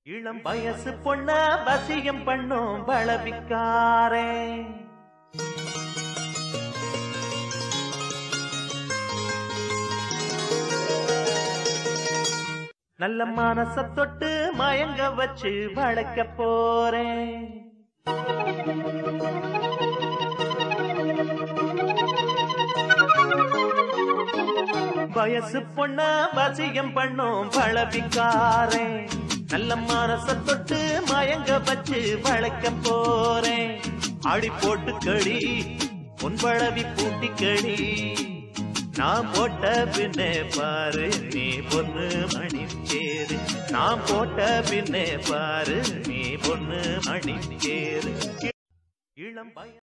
இளம் வயசு பொண்ண வசியம் பண்ணும் பளவிக்காரே நல்ல மனச தொட்டு மயங்க வச்சு வளைக்க போறேன் வயசு பொண்ண வசியம் பண்ணும் பளவிக்காரே நல்ல மனச தொட்டு மயங்க வச்சு வளைக்க போறேன் ஆடி போட்டு கடி உன் பழவி பூட்டி கடி நான் போட்ட பின்னே பாரு நீ பொண்ணு மணி சேரு நான் போட்ட பின்னே பாரு நீ பொண்ணு மணி சேரு இளம் பய